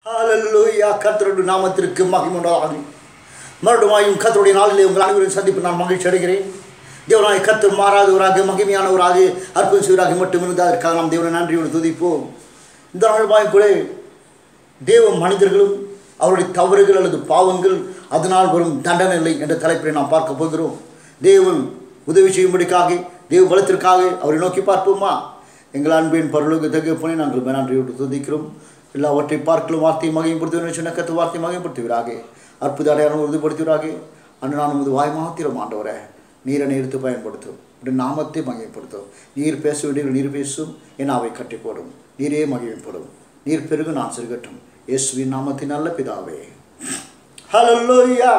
ஹalleluya கர்த்தருடைய நாமத்திற்கு மகிமை உண்டாகும் மறுபடியும் கர்த்தருடைய நாளிலே உங்கள் அனைவரையும் சந்திப்பு நான் மகிழ்ச்சி அடைகிறேன் தேவனாய் கர்த்தர் மாறாதவராக மகிமையானவராக அற்புதம் செய்வராக மட்டும் இருந்தால் அதற்காக நாம் தேவனை நன்றியோடு துதிப்போம் இந்த நாள் கூட தேவ மனிதர்களும் அவருடைய தவறுகள் அல்லது பாவங்கள் அதனால் வரும் தண்டனை இல்லை என்ற தலைப்பில் நாம் பார்க்க போகிறோம் தேவன் உதவி செய்யும்படிக்காக தேவ பலத்திற்காக அவரை நோக்கி பார்ப்போமா எங்கள் அன்பின் பரலோக தகப்பனை நாங்கள் நன்றியோடு துதிக்கிறோம் எல்லாவற்றை பார்க்கலும் வார்த்தையை மகைப்படுத்துவதை சொன்ன கத்து வார்த்தையை மகைப்படுத்துவீராக அற்புத அடையாளம் உறுதிப்படுத்துவீராக அன்று நான் உமது வாய் மாத்திரம் ஆண்டவரை நீரை எடுத்து பயன்படுத்தும் உடைய நாமத்தை மகிமைப்படுத்தும் நீர் பேச வேண்டிய நீர் பேசும் என் அவை கட்டி போடும் நீரே மகிமைப்படும் நீர் பெருகு நான் சிறுகட்டும் இயேசுவின் நாமத்தின் நல்ல பிதாவே ஹalleluya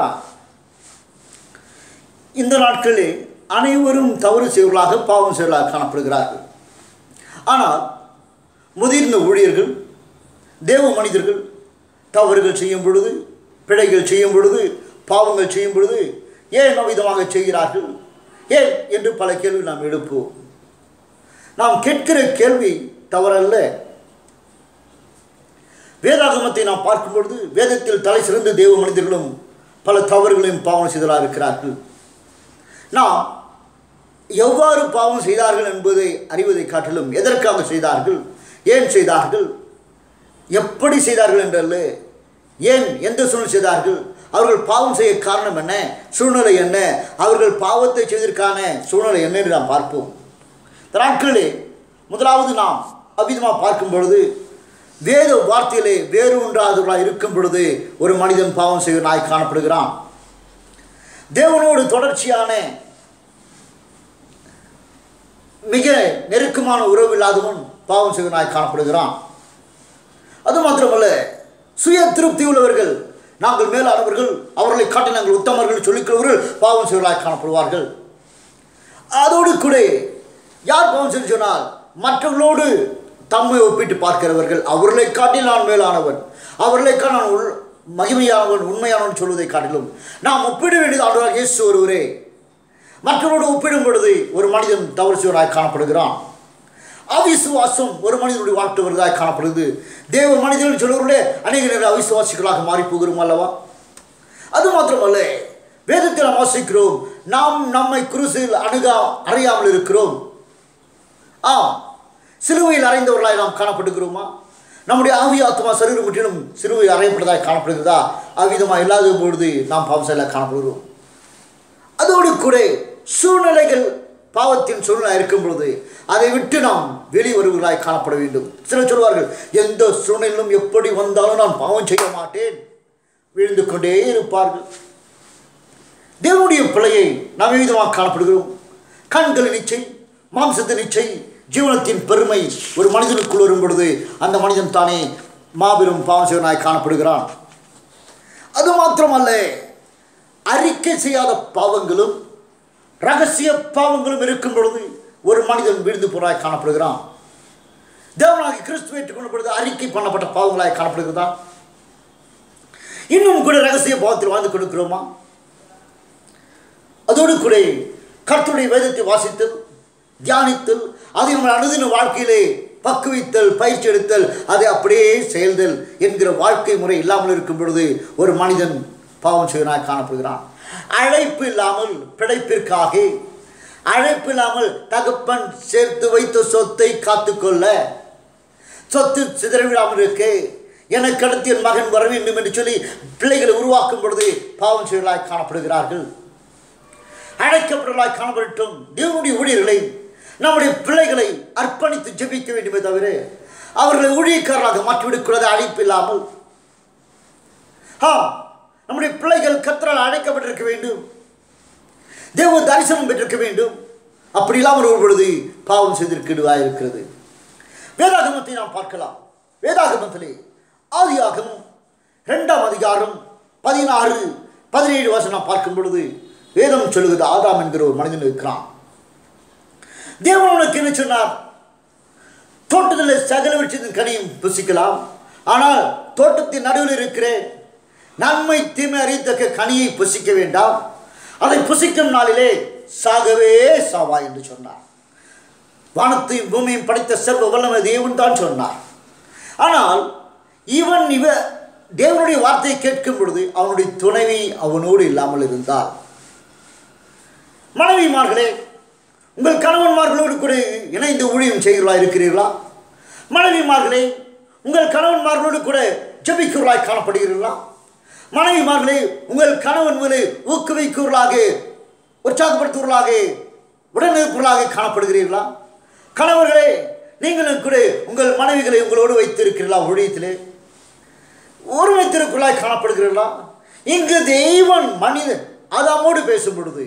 இந்த நாட்களில் அனைவரும் தவறு செய்வர்களாக பாவம் செய்வர்களாக காணப்படுகிறார்கள் ஆனால் முதிர்ந்த ஊழியர்கள் தேவ மனிதர்கள் தவறுகள் செய்யும் பொழுது பிழைகள் செய்யும் பொழுது பாவங்கள் செய்யும் பொழுது ஏன் அவ்விதமாக செய்கிறார்கள் ஏன் என்று பல கேள்வி நாம் எழுப்புவோம் நாம் கேட்கிற கேள்வி தவறல்ல வேதாகமத்தை நாம் பார்க்கும் பொழுது வேதத்தில் தலை சிறந்த தேவ மனிதர்களும் பல தவறுகளையும் பாவம் செய்தலாக இருக்கிறார்கள் நாம் எவ்வாறு பாவம் செய்தார்கள் என்பதை அறிவதை காட்டிலும் எதற்காக செய்தார்கள் ஏன் செய்தார்கள் எப்படி செய்தார்கள் என்றல்ல ஏன் எந்த சூழ்நிலை செய்தார்கள் அவர்கள் பாவம் செய்ய காரணம் என்ன சூழ்நிலை என்ன அவர்கள் பாவத்தை செய்வதற்கான சூழ்நிலை என்ன என்று நாம் பார்ப்போம் இந்த நாட்களிலே முதலாவது நாம் அவ்விதமாக பார்க்கும் பொழுது வேத வார்த்தையிலே வேறு ஒன்றாதவர்களாக இருக்கும் பொழுது ஒரு மனிதன் பாவம் செய்வனாய் காணப்படுகிறான் தேவனோடு தொடர்ச்சியான மிக நெருக்கமான உறவு இல்லாதவன் பாவம் செய்வனாய் காணப்படுகிறான் அது மாத்திரமல்ல சுய திருப்தி உள்ளவர்கள் நாங்கள் மேலானவர்கள் அவர்களை காட்டி நாங்கள் உத்தமர்கள் சொல்லிக்கிறவர்கள் பாவம் செய்வர்களாய் காணப்படுவார்கள் அதோடு கூட யார் பாவம் செய்து சொன்னால் மற்றவர்களோடு தம்மை ஒப்பிட்டு பார்க்கிறவர்கள் அவர்களை காட்டி நான் மேலானவன் அவர்களை காட்டி நான் உள் மகிமையானவன் உண்மையானவன் சொல்வதை காட்டிலும் நாம் ஒப்பிட வேண்டியது ஆண்டவர் இயேசு ஒருவரே மற்றவரோடு ஒப்பிடும் பொழுது ஒரு மனிதன் தவறு செய்வராய் காணப்படுகிறான் அவிசுவாசம் ஒரு மனிதனுடைய வாழ்க்கை வருவதாக காணப்படுது தேவ மனிதர்கள் சொல்லுவர்களே அநேக நேரம் அவிசுவாசிகளாக மாறி போகிறோம் அல்லவா அது மாத்திரமல்ல வேதத்தில் நாம் வாசிக்கிறோம் நாம் நம்மை குருசில் அணுகா அறியாமல் இருக்கிறோம் ஆம் சிலுவையில் அறைந்தவர்களாய் நாம் காணப்படுகிறோமா நம்முடைய ஆவி ஆத்மா சரீரம் முற்றிலும் சிலுவையில் அறையப்பட்டதாக காணப்படுகிறதா அவ்விதமாக இல்லாத பொழுது நாம் பாவம் செய்யல காணப்படுகிறோம் அதோடு கூட சூழ்நிலைகள் பாவத்தின் சூழ்நிலை இருக்கும் பொழுது அதை விட்டு நாம் வெளிவருவர்களாய் காணப்பட வேண்டும் சிலர் சொல்வார்கள் எந்த சூழ்நிலையிலும் எப்படி வந்தாலும் நான் பாவம் செய்ய மாட்டேன் விழுந்து கொண்டே இருப்பார்கள் தேவனுடைய பிள்ளையை நாம் விதமாக காணப்படுகிறோம் கண்களின் இச்சை மாம்சத்தின் இச்சை ஜீவனத்தின் பெருமை ஒரு மனிதனுக்குள் வரும் பொழுது அந்த மனிதன் தானே மாபெரும் பாவம் செய்வனாய் காணப்படுகிறான் அது மாத்திரமல்ல அறிக்கை செய்யாத பாவங்களும் ரகசிய பாவங்களும் இருக்கும் பொழுது ஒரு மனிதன் விழுந்து போறாய் காணப்படுகிறான் தேவனாகி கிறிஸ்துவ ஏற்றுக்கொண்ட பொழுது அறிக்கை பண்ணப்பட்ட பாவங்களாய் காணப்படுகிறதா இன்னும் கூட ரகசிய பாவத்தில் வாழ்ந்து கொடுக்கிறோமா அதோடு கூட கர்த்தருடைய வேதத்தை வாசித்தல் தியானித்தல் அதை நம்ம அனுதின வாழ்க்கையிலே பக்குவித்தல் பயிற்சி எடுத்தல் அதை அப்படியே செயல்தல் என்கிற வாழ்க்கை முறை இல்லாமல் இருக்கும் பொழுது ஒரு மனிதன் பாவம் செய்வனாய் காணப்படுகிறான் அழைப்பு இல்லாமல் பிழைப்பிற்காக அழைப்பு இல்லாமல் தகப்பன் சேர்த்து வைத்த சொத்தை காத்துக்கொள்ள சொத்து சிதறவிடாமல் இருக்கு எனக்கு அடுத்து என் மகன் வர வேண்டும் என்று சொல்லி பிள்ளைகளை உருவாக்கும் பொழுது பாவம் செய்வர்களாய் காணப்படுகிறார்கள் அழைக்கப்பட்டவர்களாய் காணப்படட்டும் தேவனுடைய ஊழியர்களை நம்முடைய பிள்ளைகளை அர்ப்பணித்து ஜெபிக்க வேண்டுமே தவிர அவர்களை ஊழியக்காரராக மாற்றிவிடக்கூடாது அழைப்பு இல்லாமல் ஆ நம்முடைய பிள்ளைகள் கத்தரால் அழைக்கப்பட்டிருக்க வேண்டும் தேவ தரிசனம் பெற்றிருக்க வேண்டும் அப்படி இல்லாமல் ஒரு பொழுது பாவம் செய்திருக்கிறதாக இருக்கிறது வேதாகமத்தை நாம் பார்க்கலாம் வேதாகமத்திலே ஆதியாகமும் இரண்டாம் அதிகாரம் பதினாறு பதினேழு வருஷம் நாம் பார்க்கும் பொழுது வேதம் சொல்லுகிறது ஆதாம் என்கிற ஒரு மனிதன் இருக்கிறான் தேவன் உனக்கு என்ன சொன்னார் தோட்டத்தில் சகல விருட்சத்தின் கனியும் புசிக்கலாம் ஆனால் தோட்டத்தின் நடுவில் இருக்கிற நன்மை தீமை அறியத்தக்க கனியை புசிக்க வேண்டாம் அதை புசிக்கும் நாளிலே சாகவே சாவா என்று சொன்னார் வானத்தையும் பூமியும் படைத்த சர்வ வல்லமை தேவன் தான் சொன்னார் ஆனால் இவன் இவ தேவனுடைய வார்த்தையை கேட்கும் பொழுது அவனுடைய துணைவி அவனோடு இல்லாமல் இருந்தால் மனைவிமார்களே உங்கள் கணவன்மார்களோடு கூட இணைந்து ஊழியம் செய்கிறவர்களா இருக்கிறீர்களா மனைவிமார்களே உங்கள் கணவன்மார்களோடு கூட ஜபிக்கிறவர்களாய் காணப்படுகிறீர்களா மனைவிமார்களே உங்கள் கணவன்களை ஊக்குவிக்கிறவர்களாக உற்சாகப்படுத்துவர்களாக உடனிருப்பவர்களாக காணப்படுகிறீர்களா கணவர்களே நீங்களும் கூட உங்கள் மனைவிகளை உங்களோடு வைத்திருக்கிறீர்களா ஊழியத்திலே ஒருமைத்திற்குள்ளாய் காணப்படுகிறீர்களா இங்கு தெய்வன் மனிதன் ஆதாமோடு பேசும் பொழுது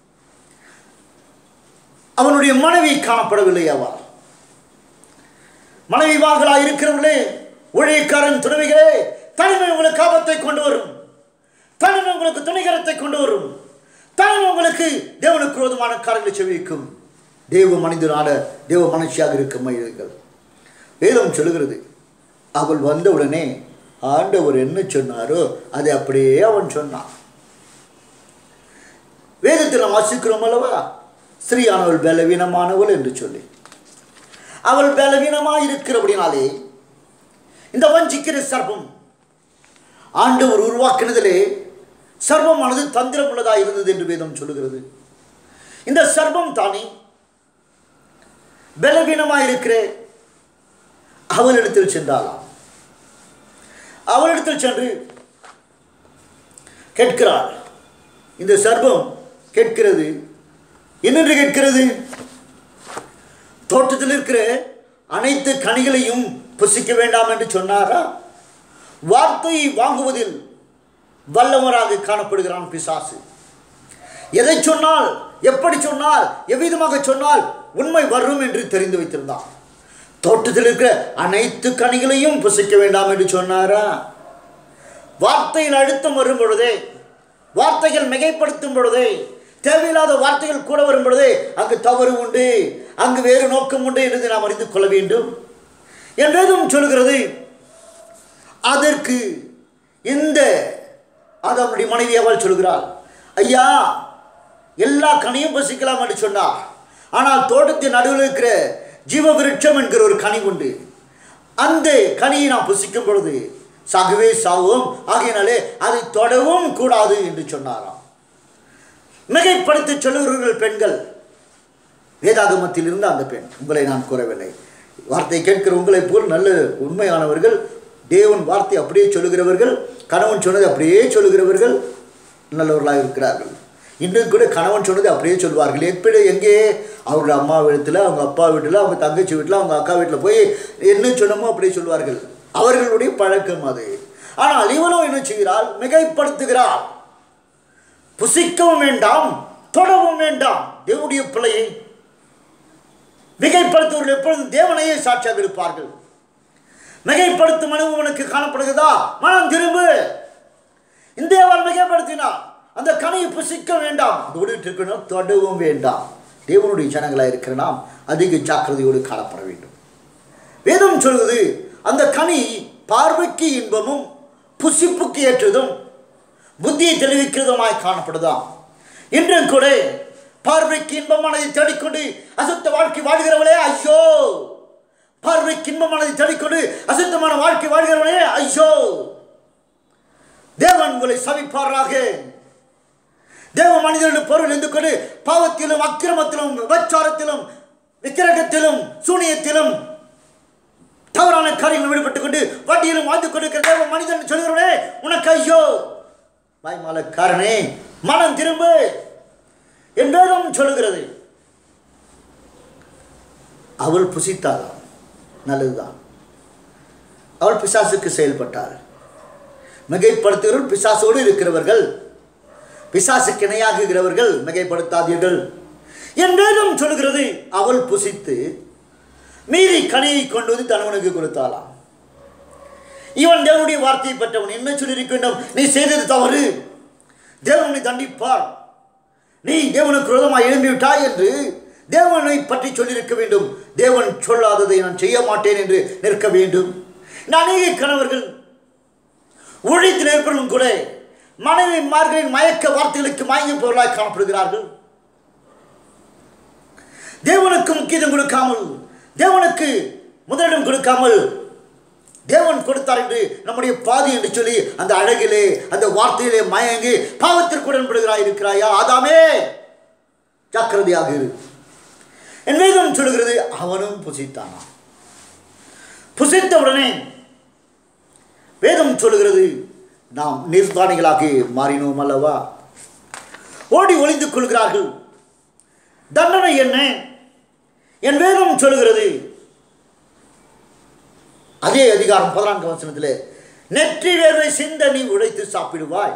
அவனுடைய மனைவி காணப்படவில்லை அவர் மனைவிமார்களாக இருக்கிறவர்களே ஊழியக்காரன் துணைவிகளே தனிமை உங்களுக்கு ஆபத்தை கொண்டு வரும் தனிமை உங்களுக்கு துணிகரத்தை கொண்டு வரும் தனிமை உங்களுக்கு தேவனுக்கு விரோதமான காரியங்களை செவிக்கும் தேவ மனிதனான தேவ மனுஷியாக இருக்கும் மனிதர்கள் வேதம் சொல்லுகிறது அவள் வந்தவுடனே ஆண்டவர் என்ன சொன்னாரோ அதை அப்படியே அவன் சொன்னான் வேதத்தில் நாம் வாசிக்கிறோம் அல்லவா ஸ்ரீயானவள் பலவீனமானவள் என்று சொல்லி அவள் பலவீனமாக இருக்கிறபடினாலே இந்த வஞ்சிக்கிற சர்ப்பம் ஆண்டவர் உருவாக்கினதிலே சர்வமானது தந்திரம் உள்ளதாக இருந்தது என்று வேதம் சொல்லுகிறது இந்த சர்வம் தானே பலவீனமாக இருக்கிற அவளிடத்தில் சென்றாளாம் அவளிடத்தில் சென்று கேட்கிறாள் இந்த சர்ப்பம் கேட்கிறது என்னென்று கேட்கிறது தோட்டத்தில் இருக்கிற அனைத்து கனிகளையும் புசிக்க வேண்டாம் என்று சொன்னாரா வார்த்தையை வாங்குவதில் வல்லவராக காணப்படுகிறான் பிசாசு எதை சொன்னால் எப்படி சொன்னால் எவ்விதமாக சொன்னால் உண்மை வரும் என்று தெரிந்து வைத்திருந்தான் தோட்டத்தில் இருக்கிற அனைத்து கனிகளையும் புசிக்க வேண்டாம் என்று சொன்னாரா வார்த்தையில் அழுத்தம் வரும் பொழுதே வார்த்தைகள் மிகைப்படுத்தும் பொழுதே தேவையில்லாத வார்த்தைகள் கூட வரும் பொழுதே அங்கு தவறு உண்டு அங்கு வேறு நோக்கம் உண்டு என்று நாம் அறிந்து கொள்ள வேண்டும் என்றதும் சொல்கிறது அதற்கு இந்த அதனுடைய மனைவி அவள் சொல்கிறாள் ஐயா எல்லா கனியும் பசிக்கலாம் என்று சொன்னார் ஆனால் தோட்டத்தின் நடுவில் இருக்கிற ஜீவ விருட்சம் என்கிற ஒரு கனி உண்டு அந்த கனியை நாம் புசிக்கும் பொழுது சாகவே சாவோம் ஆகையினாலே அதை தொடவும் கூடாது என்று சொன்னாராம் மிகைப்படுத்தி சொல்லுகிறவர்கள் பெண்கள் வேதாகமத்தில் இருந்த அந்த பெண் உங்களை நான் கூறவில்லை வார்த்தை கேட்கிற உங்களைப் போல் நல்ல உண்மையானவர்கள் தேவன் வார்த்தை அப்படியே சொல்லுகிறவர்கள் கணவன் சொன்னதை அப்படியே சொல்லுகிறவர்கள் நல்லவர்களாக இருக்கிறார்கள் இன்னும் கூட கணவன் சொன்னதை அப்படியே சொல்வார்கள் எப்படி எங்கே அவங்க அம்மா வீட்டில் அவங்க அப்பா வீட்டில் அவங்க தங்கச்சி வீட்டில் அவங்க அக்கா வீட்டில் போய் என்ன சொன்னமோ அப்படியே சொல்வார்கள் அவர்களுடைய பழக்கம் அது ஆனால் இவனோ என்ன செய்கிறாள் மிகைப்படுத்துகிறாள் புசிக்கவும் வேண்டாம் தொடவும் வேண்டாம் தேவனுடைய பிள்ளையை மிகைப்படுத்துவர்கள் எப்பொழுதும் தேவனையே சாட்சியாக இருப்பார்கள் மிகைப்படுத்தும் அனுபவனுக்கு காணப்படுகிறதா மனம் திரும்பு இந்த அவர் மிகைப்படுத்தினார் அந்த கனியை புசிக்க வேண்டாம் அதோடு இருக்கணும் தொடவும் வேண்டாம் தேவனுடைய ஜனங்களாக இருக்கிற நாம் அதிக ஜாக்கிரதையோடு காணப்பட வேண்டும் வேதம் சொல்வது அந்த கனி பார்வைக்கு இன்பமும் புசிப்புக்கு ஏற்றதும் புத்தியை தெளிவிக்கிறதுமாய் காணப்படுதாம் இன்றும் கூட பார்வைக்கு இன்பமானதை தேடிக்கொண்டு அசுத்த வாழ்க்கை வாழ்கிறவளே ஐயோ பார்வைக்கு இன்பமானதை தேடிக்கொண்டு அசுத்தமான வாழ்க்கை வாழ்கிறவனே ஐயோ தேவன் உங்களை சவிப்பாராக தேவ மனிதர்கள் பொருள் இருந்து கொண்டு பாவத்திலும் அக்கிரமத்திலும் விபச்சாரத்திலும் விக்கிரகத்திலும் சூனியத்திலும் தவறான காரியங்கள் ஈடுபட்டுக் கொண்டு வட்டியிலும் வாழ்ந்து கொண்டிருக்கிற தேவ மனிதன் சொல்கிறவனே உனக்கு ஐயோ வாய்மாலக்காரனே மனம் திரும்பு என்றும் சொல்லுகிறது அவள் புசித்தாளாம் நல்லதுதான் அவள் பிசாசுக்கு செயல்பட்டாள் மிகைப்படுத்துகிறவர்கள் பிசாசோடு இருக்கிறவர்கள் பிசாசுக்கு இணையாகுகிறவர்கள் மிகைப்படுத்தாதீர்கள் என்றும் சொல்கிறது அவள் புசித்து மீறி கனியை கொண்டு வந்து தனவனுக்கு கொடுத்தாளாம் இவன் தேவனுடைய வார்த்தையை பெற்றவன் என்ன சொல்லியிருக்கின்றோம் நீ செய்தது தவறு தேவனை தண்டிப்பார் நீ தேவனுக்கு விரோதமாக எழும்பிவிட்டாய் என்று தேவனை பற்றி சொல்லியிருக்க வேண்டும் தேவன் சொல்லாததை நான் செய்ய மாட்டேன் என்று நிற்க வேண்டும் அநேக கணவர்கள் உழைத்து நிற்பவர்களும் கூட மனைவி மார்களின் மயக்க வார்த்தைகளுக்கு மயங்கி பொருளாய் காணப்படுகிறார்கள் தேவனுக்கு முக்கியத்துவம் கொடுக்காமல் தேவனுக்கு முதலிடம் கொடுக்காமல் தேவன் கொடுத்தார் என்று நம்முடைய பாதி என்று சொல்லி அந்த அழகிலே அந்த வார்த்தையிலே மயங்கி பாவத்திற்கு உடன்படுகிறாய் இருக்கிறாயா ஆதாமே ஜாக்கிரதையாக இரு என் வேதம் சொல்லுகிறது அவனும் புசித்தானா புசித்த உடனே வேதம் சொல்லுகிறது நாம் நிர்வாணிகளாக மாறினோம் அல்லவா ஓடி ஒளிந்து கொள்கிறார்கள் தண்டனை என்ன என் வேதம் சொல்லுகிறது அதே அதிகாரம் பதினான்கு வசனத்தில் நெற்றி வேர்வை சிந்த நீ உழைத்து சாப்பிடுவாய்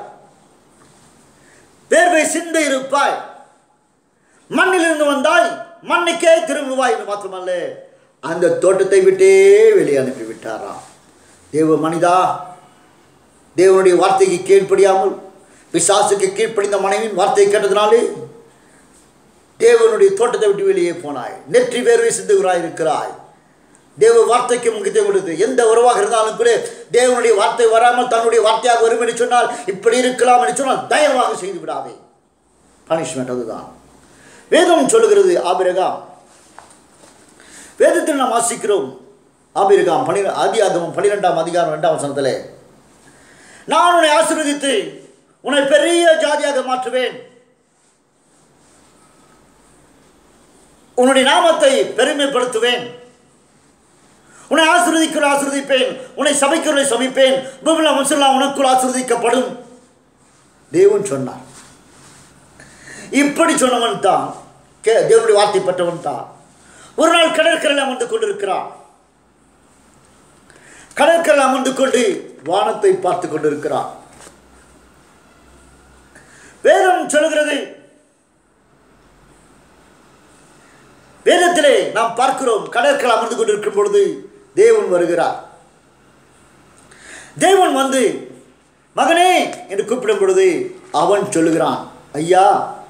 வேர்வை சிந்த இருப்பாய் மண்ணிலிருந்து வந்தாய் மண்ணுக்கே திரும்புவாய் என்று மாத்திரமல்ல அந்த தோட்டத்தை விட்டே வெளியே அனுப்பி விட்டாராம் தேவ மனிதா தேவனுடைய வார்த்தைக்கு கீழ்ப்படியாமல் பிசாசுக்கு கீழ்ப்படிந்த மனைவியின் வார்த்தையை கேட்டதினாலே தேவனுடைய தோட்டத்தை விட்டு வெளியே போனாய் நெற்றி வேர்வை சிந்துகிறாய் இருக்கிறாய் தேவ வார்த்தைக்கு முக்கியத்துவம் கொடுத்து எந்த உறவாக இருந்தாலும் கூட தேவனுடைய வார்த்தை வராமல் தன்னுடைய வார்த்தையாக வரும் என்று சொன்னால் இப்படி இருக்கலாம் என்று சொன்னால் தயவாக செய்து விடாதே பனிஷ்மெண்ட் அதுதான் வேதம் சொல்லுகிறது ஆபிரகாம் வேதத்தில் நாம் வாசிக்கிறோம் ஆபிரகாம் பனி ஆதியாகமம் பனிரெண்டாம் அதிகாரம் ரெண்டாம் வசனத்தில் நான் உன்னை ஆசீர்வதித்து உன்னை பெரிய ஜாதியாக மாற்றுவேன் உன்னுடைய நாமத்தை பெருமைப்படுத்துவேன் உன்னை ஆசிர்வதிக்குள் ஆசிர்வதிப்பேன் உன்னை சபைக்குள்ளே சமைப்பேன் பூமியில் வம்சலாம் உனக்குள் ஆசிர்வதிக்கப்படும் தேவன் சொன்னார் இப்படி சொன்னவன் தான் கே தேவனுடைய வார்த்தை பெற்றவன் தான் ஒரு நாள் கடற்கரையில் அமர்ந்து கொண்டிருக்கிறான் கடற்கரையில் அமர்ந்து கொண்டு வானத்தை பார்த்து கொண்டிருக்கிறான் வேதம் சொல்லுகிறது வேதத்திலே நாம் பார்க்கிறோம் கடற்கரை அமர்ந்து கொண்டிருக்கும் பொழுது தேவன் வருகிறார் தேவன் வந்து மகனே என்று கூப்பிடும் பொழுது அவன் சொல்லுகிறான் ஐயா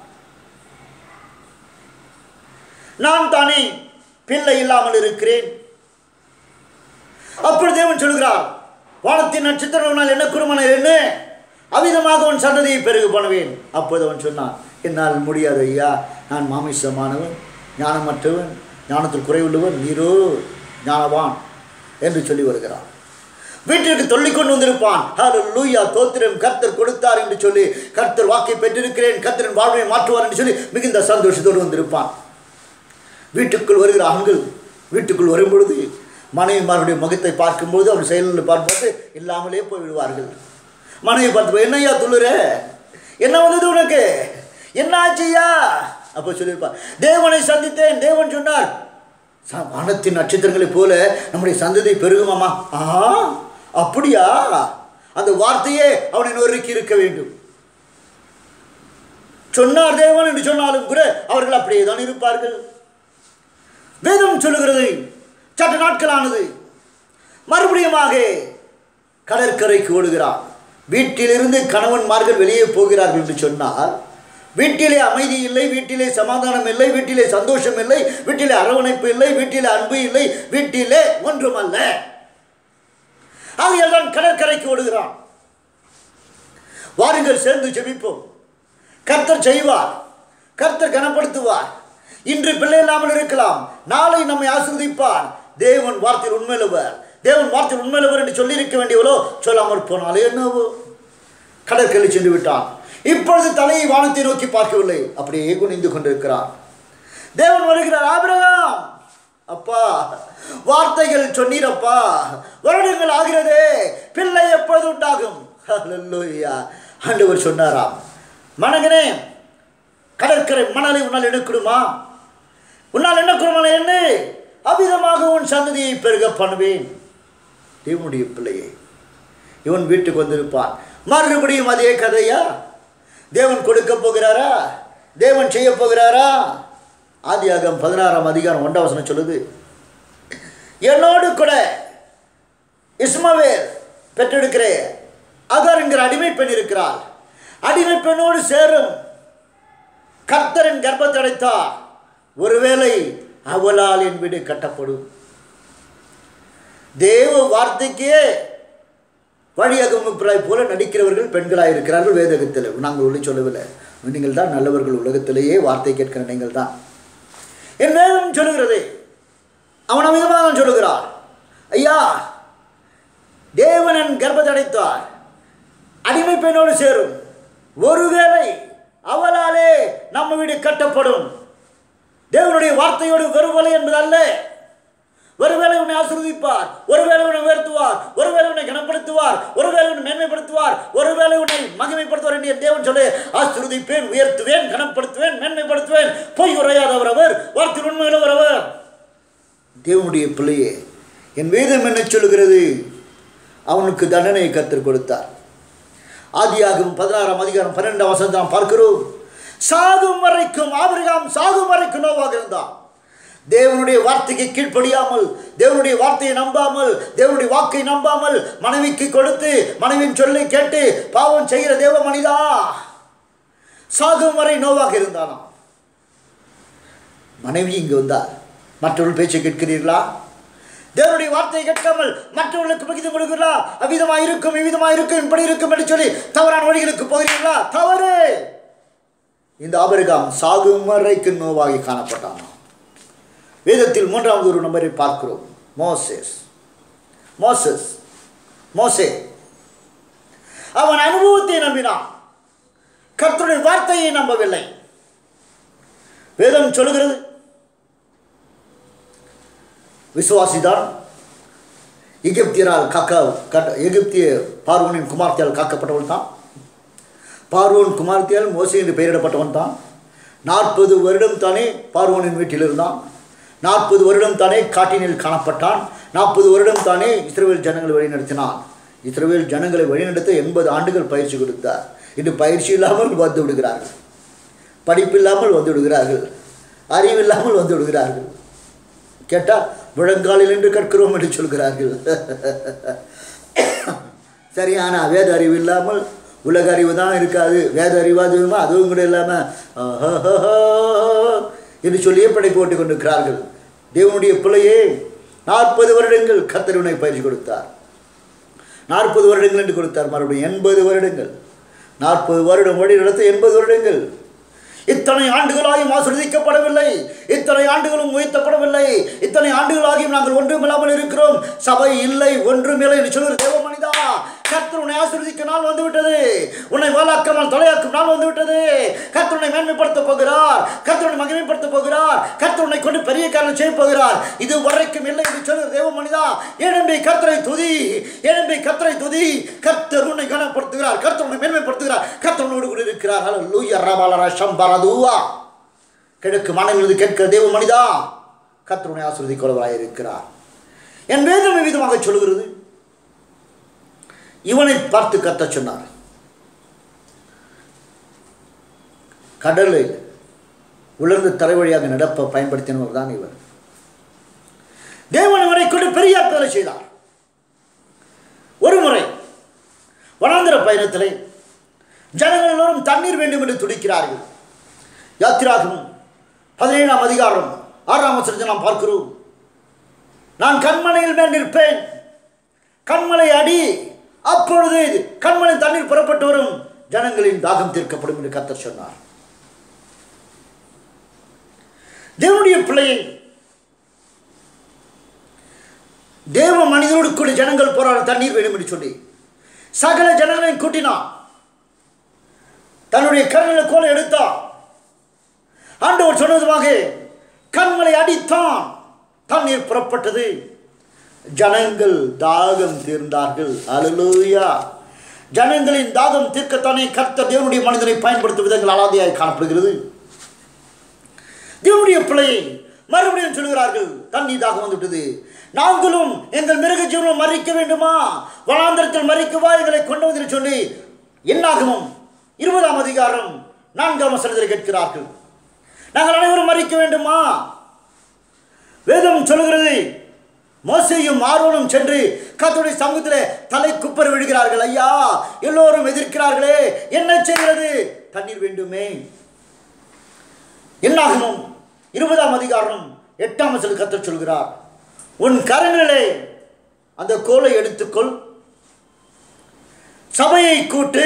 நான் தானே பிள்ளை இல்லாமல் இருக்கிறேன் அப்பொழுது தேவன் சொல்லுகிறார் வானத்தின் நட்சத்திரங்களால் என்ன குருமனை என்ன அவிதமாக உன் சந்ததியை பெருகு பண்ணுவேன் அப்போது அவன் சொன்னான் என்னால் முடியாது ஐயா நான் மாமிசமானவன் ஞானமற்றவன் ஞானத்தில் குறைவுள்ளவன் நீரோ ஞானவான் என்று சொல்லி வருகிறான் வீட்டிற்கு சொல்லிக் கொண்டு வந்திருப்பான் லூயா தோத்திரம் கர்த்தர் கொடுத்தார் என்று சொல்லி கர்த்தர் வாக்கை பெற்றிருக்கிறேன் கர்த்தரின் வாழ்வை மாற்றுவார் என்று சொல்லி மிகுந்த சந்தோஷத்தோடு வந்திருப்பான் வீட்டுக்குள் வருகிற ஆண்கள் வீட்டுக்குள் வரும் பொழுது மனைவிமாருடைய முகத்தை பார்க்கும்போது அவர் செயலில் பார்க்கும்போது இல்லாமலே போய்விடுவார்கள் மனைவி பார்த்து என்னையா துள்ளுற என்ன வந்தது உனக்கு என்ன ஆச்சுயா அப்போ சொல்லியிருப்பார் தேவனை சந்தித்தேன் தேவன் சொன்னார் ச- வானத்தின் நட்சத்திரங்களைப் போல நம்முடைய சந்ததி பெருகுமாமா ஆ அப்படியா அந்த வார்த்தையே அவனை நொறுக்கி இருக்க வேண்டும் சொன்னார் தேவன் என்று சொன்னாலும் கூட அவர்கள் அப்படியே தான் இருப்பார்கள் வேதம் சொல்லுகிறது சற்று நாட்களானது மறுபடியுமாக கடற்கரைக்கு ஓடுகிறார் வீட்டிலிருந்து கணவன்மார்கள் வெளியே போகிறார்கள் என்று சொன்னால் வீட்டிலே அமைதி இல்லை வீட்டிலே சமாதானம் இல்லை வீட்டிலே சந்தோஷம் இல்லை வீட்டிலே அரவணைப்பு இல்லை வீட்டிலே அன்பு இல்லை வீட்டிலே ஒன்றுமல்ல ஆகையால் தான் கடற்கரைக்கு ஓடுகிறான் வாருங்கள் சேர்ந்து ஜெபிப்போம் கர்த்தர் செய்வார் கர்த்தர் கனப்படுத்துவார் இன்று பிள்ளை இல்லாமல் இருக்கலாம் நாளை நம்மை ஆசிர்வதிப்பார் தேவன் வார்த்தையில் உண்மையிலவர் தேவன் வார்த்தையில் உண்மையிலவர் என்று சொல்லியிருக்க வேண்டியவளோ சொல்லாமல் போனாலே என்னவோ கடற்கரை சென்று விட்டான் இப்பொழுது தலையை வானத்தை நோக்கி பார்க்கவில்லை அப்படியே குனிந்து கொண்டிருக்கிறார் தேவன் வருகிறார் ஆபிரகாம் அப்பா வார்த்தைகள் சொன்னீரப்பா வருடங்கள் ஆகிறதே பிள்ளை எப்பொழுது உண்டாகும் ஹalleluya ஆண்டவர் சொன்னாராம் மனகனே கடற்கரை மணலை உன்னால் எடுக்கணுமா உன்னால் என்ன குருமலை என்ன அவ்விதமாக உன் சந்ததியை பெருக பண்ணுவேன் தேவனுடைய பிள்ளையை இவன் வீட்டுக்கு வந்திருப்பான் மறுபடியும் அதே கதையா தேவன் கொடுக்க போகிறாரா தேவன் செய்ய போகிறாரா ஆதியாகம் பதினாறாம் அதிகாரம் ஒன்றாம் வசனம் சொல்லுது என்னோடு கூட இஸ்மவேல் பெற்றெடுக்கிற அகர் என்கிற அடிமை பெண் இருக்கிறாள் அடிமை பெண்ணோடு சேரும் கர்த்தரின் கர்ப்பத்தை அடைத்தார் ஒருவேளை அவளால் என் வீடு கட்டப்படும் தேவ வார்த்தைக்கே வழியகமிப்பிராய் போல நடிக்கிறவர்கள் பெண்களாக இருக்கிறார்கள் வேதகத்தில் நாங்கள் உள்ளே சொல்லவில்லை நீங்கள் தான் நல்லவர்கள் உலகத்திலேயே வார்த்தை கேட்கிற நீங்கள் தான் என் வேதம் சொல்லுகிறது அவன் விதமாக சொல்லுகிறார் ஐயா தேவனன் கர்ப்பத்தடைத்தார் அடிமை பெண்ணோடு சேரும் ஒருவேளை அவளாலே நம்ம வீடு கட்டப்படும் தேவனுடைய வார்த்தையோடு வருவலை என்பதல்ல ஒருவேளை உன்னை ஆசிர்வதிப்பார் ஒருவேளை உன்னை உயர்த்துவார் ஒருவேளை உன்னை கனப்படுத்துவார் ஒருவேளை உன்னை மேன்மைப்படுத்துவார் ஒருவேளை உன்னை மகிமைப்படுத்துவார் என்று என் தேவன் சொல்லி ஆசிர்வதிப்பேன் உயர்த்துவேன் கனப்படுத்துவேன் மேன்மைப்படுத்துவேன் பொய் உரையாதவர் அவர் வார்த்தை உண்மையுள்ளவர் அவர் தேவனுடைய பிள்ளையே என் வேதம் என்ன சொல்லுகிறது அவனுக்கு தண்டனை கற்றுக் கொடுத்தார் ஆதியாகவும் பதினாறாம் அதிகாரம் பன்னெண்டாம் வசனத்தை நாம் பார்க்கிறோம் சாகும் வரைக்கும் ஆபிரகாம் சாகும் வரைக்கும் நோவாக இருந்தான் தேவனுடைய வார்த்தைக்கு கீழ்ப்படியாமல் தேவனுடைய வார்த்தையை நம்பாமல் தேவனுடைய வாக்கை நம்பாமல் மனைவிக்கு கொடுத்து மனைவியின் சொல்லை கேட்டு பாவம் செய்கிற தேவ மனிதா சாகும் வரை நோவாக இருந்தானாம் மனைவி இங்கு வந்தார் மற்றவர்கள் பேச்சை கேட்கிறீர்களா தேவனுடைய வார்த்தையை கேட்காமல் மற்றவர்களுக்கு மிகுதி கொடுக்கிறா அவ்விதமா இருக்கும் இவ்விதமா இருக்கும் இப்படி இருக்கும் என்று சொல்லி தவறான வழிகளுக்கு போகிறீர்களா தவறு இந்த ஆபரகாம் சாகும் வரைக்கு நோவாகி காணப்பட்டான் வேதத்தில் மூன்றாவது ஒரு நம்பரை பார்க்கிறோம் மோசேஸ் மோசஸ் மோசே அவன் அனுபவத்தை நம்பினான் கர்த்தருடைய வார்த்தையை நம்பவில்லை வேதம் சொல்லுகிறது விசுவாசிதான் எகிப்தியரால் காக்க கட்ட எகிப்திய பார்வோனின் குமார்த்தியால் காக்கப்பட்டவன் தான் பார்வோன் குமார்த்தியால் மோசே என்று பெயரிடப்பட்டவன் தான் நாற்பது வருடம் தானே பார்வோனின் வீட்டில் இருந்தான் நாற்பது வருடம் தானே காட்டினில் காணப்பட்டான் நாற்பது வருடம் தானே இஸ்ரேல் ஜனங்களை வழிநடத்தினான் இஸ்ரேல் ஜனங்களை வழிநடத்த எண்பது ஆண்டுகள் பயிற்சி கொடுத்தார் இன்று பயிற்சி இல்லாமல் வந்து விடுகிறார்கள் படிப்பில்லாமல் வந்து விடுகிறார்கள் அறிவில்லாமல் வந்து விடுகிறார்கள் கேட்டால் முழங்காலில் என்று கற்கிறோம் என்று சொல்கிறார்கள் சரியான வேத அறிவு இல்லாமல் உலக அறிவு தான் இருக்காது வேத அறிவாதுமா அதுவும் கூட இல்லாமல் என்று சொல்லியே படை போட்டு கொண்டிருக்கிறார்கள் தேவனுடைய பிள்ளையே நாற்பது வருடங்கள் கத்தருனை பயிற்சி கொடுத்தார் நாற்பது வருடங்கள் என்று கொடுத்தார் மறுபடியும் எண்பது வருடங்கள் நாற்பது வருடம் வழி நடத்த எண்பது வருடங்கள் இத்தனை ஆண்டுகளாயும் ஆசிர்வதிக்கப்படவில்லை இத்தனை ஆண்டுகளும் உயர்த்தப்படவில்லை இத்தனை ஆண்டுகளாகியும் நாங்கள் ஒன்றுமில்லாமல் இருக்கிறோம் சபை இல்லை ஒன்றுமில்லை என்று சொல்கிற தேவ மனிதா கர்த்தர் உன்னை ஆசிர்வதிக்க நாள் வந்துவிட்டது உன்னை வாழாக்காமல் தலையாக்கும் நாள் வந்துவிட்டது கர்த்தர் உன்னை மேன்மைப்படுத்த போகிறார் கர்த்தர் உன்னை மகிமைப்படுத்த போகிறார் கர்த்தர் உன்னை கொண்டு பெரிய காரணம் செய்ய போகிறார் இது வரைக்கும் இல்லை என்று சொல்கிற தேவ மனிதா எழும்பி கர்த்தரை துதி எழும்பி கர்த்தரை துதி கர்த்தர் உன்னை கனப்படுத்துகிறார் கர்த்தர் உன்னை மேன்மைப்படுத்துகிறார் கர்த்தர் உன்னோடு கூட இருக்கிறார் ஹலோ லூயா ரபாலரா சம்பரதுவா கிழக்கு மனதிலிருந்து கேட்கிற தேவ மனிதா கர்த்தர் உன்னை ஆசிர்வதிக்கொள்வராக இருக்கிறார் என் வேதம் விதமாக சொல்கிறது இவனை பார்த்து கத்த சொன்னார் கடலில் உலர்ந்து தலைவழியாக நடப்ப பயன்படுத்தினவர் தான் இவர் தேவன் இவரை கொண்டு பெரிய வேலை செய்தார் ஒரு முறை வனாந்திர பயணத்திலே ஜனங்கள் எல்லோரும் தண்ணீர் வேண்டும் என்று துடிக்கிறார்கள் யாத்திராகும் பதினேழாம் அதிகாரம் ஆறாம் வசனத்தை நாம் பார்க்கிறோம் நான் கண்மனையில் மேல் நிற்பேன் கண்மலை அடி அப்பொழுது கண்மலை தண்ணீர் புறப்பட்டு வரும் ஜனங்களின் தாகம் தீர்க்கப்படும் என்று கத்தர் சொன்னார் தேவனுடைய பிள்ளையை தேவ மனிதனோடு கூட ஜனங்கள் போராட தண்ணீர் வேண்டும் என்று சொல்லி சகல ஜனங்களையும் கூட்டினான் தன்னுடைய கண்ணில் கோலை எடுத்தான் ஆண்டவர் சொன்னதுமாக கண்மலை அடித்தான் தண்ணீர் புறப்பட்டது ஜனங்கள் தாகம் தீர்ந்தார்கள் அலலூயா ஜனங்களின் தாகம் தீர்க்கத்தானே கர்த்தர் தேவனுடைய மனிதனை பயன்படுத்தும் விதங்கள் அலாதியாய் காணப்படுகிறது தேவனுடைய பிள்ளையை மறுபடியும் சொல்கிறார்கள் தண்ணி தாகம் வந்துவிட்டது நாங்களும் எங்கள் மிருக ஜீவனம் மறிக்க வேண்டுமா வனாந்திரத்தில் மறிக்கவா எங்களை கொண்டு வந்து சொல்லி என்னாகமும் இருபதாம் அதிகாரம் நான்காம் வசனத்தில் கேட்கிறார்கள் நாங்கள் அனைவரும் மறிக்க வேண்டுமா வேதம் சொல்லுகிறது மோசையும் ஆர்வனும் சென்று கத்தோடைய சமூகத்தில் தலை குப்பர் விழுகிறார்கள் ஐயா எல்லோரும் எதிர்க்கிறார்களே என்ன செய்கிறது தண்ணீர் வேண்டுமே என்னாகணும் இருபதாம் அதிகாரம் எட்டாம் வசல் கத்த சொல்கிறார் உன் கரங்களே அந்த கோலை எடுத்துக்கொள் சபையை கூட்டு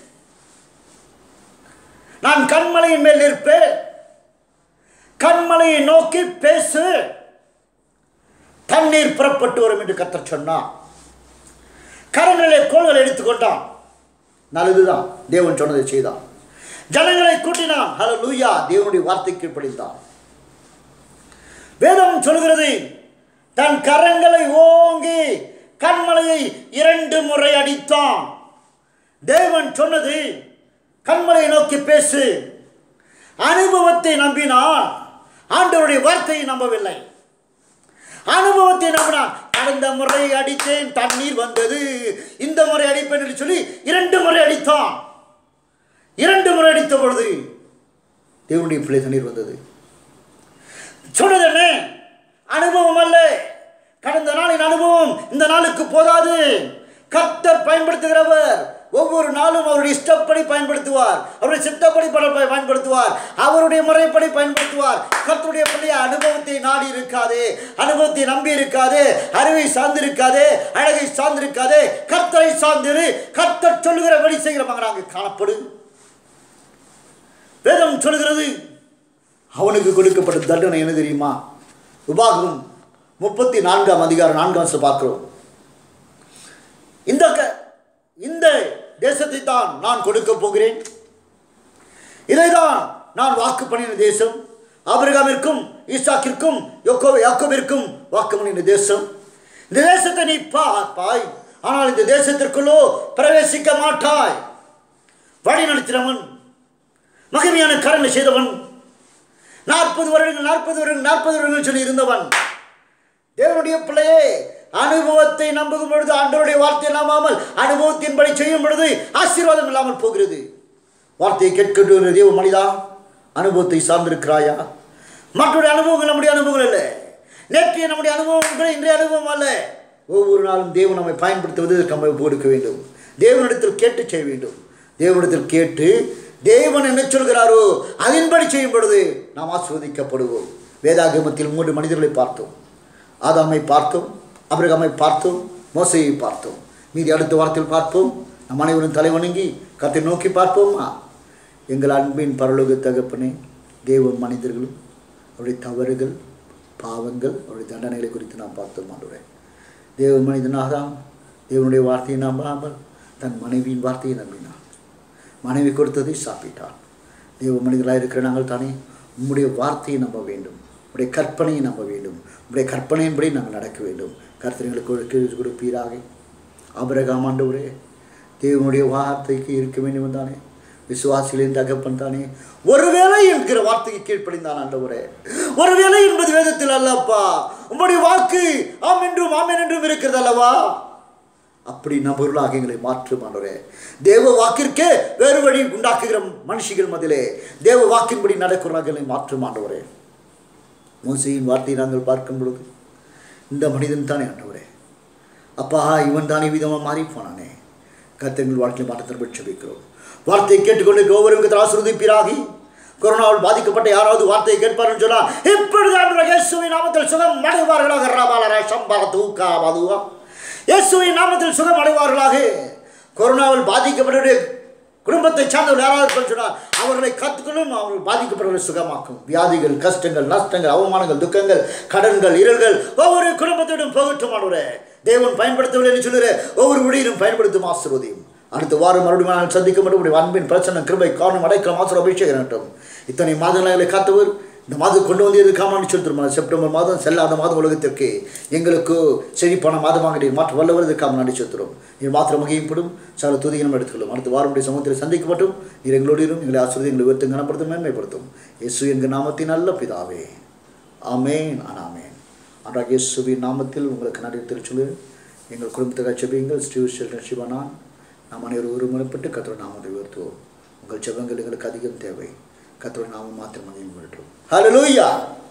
நான் கண்மலையின் மேல் நிற்பேன் கண்மலையை நோக்கி பேசு தண்ணீர் புறப்பட்டு வரும் என்று கத்தர் சொன்னார் கரங்களிலே கோள்களை எடுத்துக்கொண்டான் நல்லதுதான் தேவன் சொன்னதை செய்தான் ஜனங்களை கூட்டினான் ஹலோ லூயா தேவனுடைய வார்த்தைக்கு படித்தான் வேதம் சொல்கிறது தன் கரங்களை ஓங்கி கண்மலையை இரண்டு முறை அடித்தான் தேவன் சொன்னது கண்மலையை நோக்கி பேசு அனுபவத்தை நம்பினான் ஆண்டவருடைய வார்த்தையை நம்பவில்லை அனுபவத்தை நம்பினான் கடந்த முறை அடித்தேன் தண்ணீர் வந்தது இந்த முறை அடிப்பேன் என்று சொல்லி இரண்டு முறை அடித்தான் இரண்டு முறை அடித்த பொழுது தேவனுடைய பிள்ளை தண்ணீர் வந்தது சொன்னது என்ன அனுபவம் அல்ல கடந்த நாளின் அனுபவம் இந்த நாளுக்கு போதாது கர்த்தர் பயன்படுத்துகிறவர் ஒவ்வொரு நாளும் அவருடைய இஷ்டப்படி பயன்படுத்துவார் அவருடைய சித்தப்படி பட- பயன்படுத்துவார் அவருடைய முறைப்படி பயன்படுத்துவார் கர்த்தருடைய பிள்ளைய அனுபவத்தை நாடி இருக்காதே அனுபவத்தை நம்பி இருக்காதே அறிவை சார்ந்திருக்காதே அழகை சார்ந்திருக்காதே கர்த்தரை சார்ந்திரு கர்த்தர் சொல்லுகிறபடி செய்கிற மகனாக காணப்படு வேதம் சொல்லுகிறது அவனுக்கு கொடுக்கப்பட்ட தண்டனை என்ன தெரியுமா உபாகமும் முப்பத்தி நான்காம் அதிகாரம் நான்காம் வருஷம் பார்க்கிறோம் இந்த க- இந்த தேசத்தை தான் நான் கொடுக்க போகிறேன் இதைதான் நான் வாக்கு பண்ணின தேசம் ஆபிரகாமிற்கும் ஈசாக்கிற்கும் யோக்கோ யாக்கோபிற்கும் வாக்கு பண்ணின தேசம் இந்த தேசத்தை நீ பார்ப்பாய் ஆனால் இந்த தேசத்திற்குள்ளோ பிரவேசிக்க மாட்டாய் வழி நடத்தினவன் மகிமையான கரங்களை செய்தவன் நாற்பது வருடங்கள் நாற்பது வருடங்கள் நாற்பது வருடங்கள் சொல்லி இருந்தவன் தேவனுடைய பிள்ளையே அனுபவத்தை நம்பும் பொழுது ஆண்டவருடைய வார்த்தையை நம்பாமல் அனுபவத்தின்படி செய்யும் பொழுது ஆசீர்வாதம் இல்லாமல் போகிறது வார்த்தையை கேட்கின்ற தேவ மனிதா அனுபவத்தை சார்ந்திருக்கிறாயா மற்றொரு அனுபவங்கள் நம்முடைய அனுபவங்கள் இல்லை நேற்றைய நம்முடைய அனுபவங்கள் இன்றைய அனுபவம் அல்ல ஒவ்வொரு நாளும் தேவன் நம்மை பயன்படுத்துவதற்கு நம்ம கொடுக்க வேண்டும் தேவனிடத்தில் கேட்டு செய்ய வேண்டும் தேவனிடத்தில் கேட்டு தேவன் என்ன சொல்கிறாரோ அதன்படி செய்யும் பொழுது நாம் ஆஸ்வதிக்கப்படுவோம் வேதாகமத்தில் மூன்று மனிதர்களை பார்த்தோம் ஆதாமை பார்த்தோம் அபிரகாமை பார்த்தோம் மோசையை பார்த்தோம் மீதி அடுத்த வாரத்தில் பார்ப்போம் நம் அனைவரும் தலைவணங்கி கத்தை நோக்கி பார்ப்போமா எங்கள் அன்பின் பரலோக தகப்பனே தேவ மனிதர்களும் அவருடைய தவறுகள் பாவங்கள் அவருடைய தண்டனைகளை குறித்து நாம் பார்த்தோம் ஆண்டவரே தேவ மனிதனாகாம் தேவனுடைய வார்த்தையை நம்பாமல் தன் மனைவியின் வார்த்தையை நம்பினான் மனைவி கொடுத்ததை சாப்பிட்டான் தேவ மனிதர்களாக இருக்கிற நாங்கள் தானே உம்முடைய வார்த்தையை நம்ப வேண்டும் உடைய கற்பனையை நம்ப வேண்டும் உடைய கற்பனையின்படி நாங்கள் நடக்க வேண்டும் கர்த்தனைகளுக்கு கீழ் கொடுப்பீராக அபரகாம் ஆண்டவரே தேவனுடைய வார்த்தைக்கு இருக்க வேண்டும் தானே விசுவாசிகளின் தகப்பன் தானே ஒருவேளை என்கிற வார்த்தைக்கு கீழ்ப்படிந்தான் ஆண்டவரே ஒருவேளை என்பது வேதத்தில் அல்லப்பா உம்முடைய வாக்கு ஆம் என்றும் ஆமென் என்றும் இருக்கிறது அல்லவா அப்படி நபர்களாக எங்களை மாற்றும் ஆண்டவரே தேவ வாக்கிற்கே வேறு வழி உண்டாக்குகிற மனுஷிகள் மதிலே தேவ வாக்கின்படி நடக்கிறவர்கள் எங்களை மாற்றும் ஆண்டவரே மோசையின் வார்த்தையை நாங்கள் பார்க்கும் பொழுது இந்த மனிதன் தானே ஆண்டவரே அப்பா இவன் தானே விதமாக மாறி போனானே கத்தங்கள் வாழ்க்கையில் மாற்றத்தை பெற்றுவிக்கிறோம் வார்த்தையை கேட்டுக்கொண்டு ஒவ்வொருவருக்கு ஆசிர்வதிப்பீராகி கொரோனாவால் பாதிக்கப்பட்ட யாராவது வார்த்தையை கேட்பார்னு சொன்னால் இப்பொழுது ஆண்டவரே இயேசுவின் நாமத்தில் சுகம் அடைவார்களாக ரபாலர சம்பால தூக்கா மதுவா இயேசுவின் நாமத்தில் சுகம் அடைவார்களாக கொரோனாவில் பாதிக்கப்பட்ட குடும்பத்தை சார்ந்தவர் யாராவது இருப்பான்னு சொன்னால் அவர்களை கற்றுக்கொள்ளும் அவர்கள் பாதிக்கப்பட்டவர்களை சுகமாக்கும் வியாதிகள் கஷ்டங்கள் நஷ்டங்கள் அவமானங்கள் துக்கங்கள் கடன்கள் இருள்கள் ஒவ்வொரு குடும்பத்திடம் போகட்டும் ஆண்டவரே தேவன் பயன்படுத்தவில்லை என்று சொல்லுற ஒவ்வொரு ஊழியரும் பயன்படுத்தும் ஆசிர்வதியும் அடுத்த வாரம் மறுபடியும் நான் சந்திக்க மட்டும் உடைய அன்பின் பிரச்சனை கிருபை காரணம் அடைக்கலாம் ஆசிர அபிஷேகம் நட்டும் இத்தனை மாதங்களை காத்தவர் இந்த மாதம் கொண்டு வந்து எதுக்காமன்னு சொல்லிட்டு செப்டம்பர் மாதம் செல்லாத மாதம் உலகத்திற்கு எங்களுக்கு செழிப்பான மாதமாக நீர் மாற்ற வல்லவர் இதற்காக நடி செலுத்துகிறோம் நீர் மாத்திரம் மகியப்படும் சில துதிகளும் எடுத்துக்கொள்ளும் அடுத்த வாரமுடைய சமூகத்தில் சந்திக்கப்பட்டும் நீர் எங்களோடு இரும் எங்களை ஆசிரியர் எங்களை உயர்த்தும் கனப்படுத்தும் மேன்மைப்படுத்தும் இயேசு எங்கள் நாமத்தின் நல்ல பிதாவே ஆமேன் ஆனாமேன் அன்றாக இயேசுவின் நாமத்தில் உங்களுக்கு நன்றி திருச்சொல்லு எங்கள் குடும்பத்துக்காக செபியுங்கள் ஸ்ரீ சிவனான் நாம் அனைவரும் ஒருமுறைப்பட்டு கத்தோட நாமத்தை உயர்த்துவோம் உங்கள் ஜெபங்கள் எங்களுக்கு அதிகம் தேவை கத்தோட நாமம் மாத்திரம் அதிகம் ஹலோ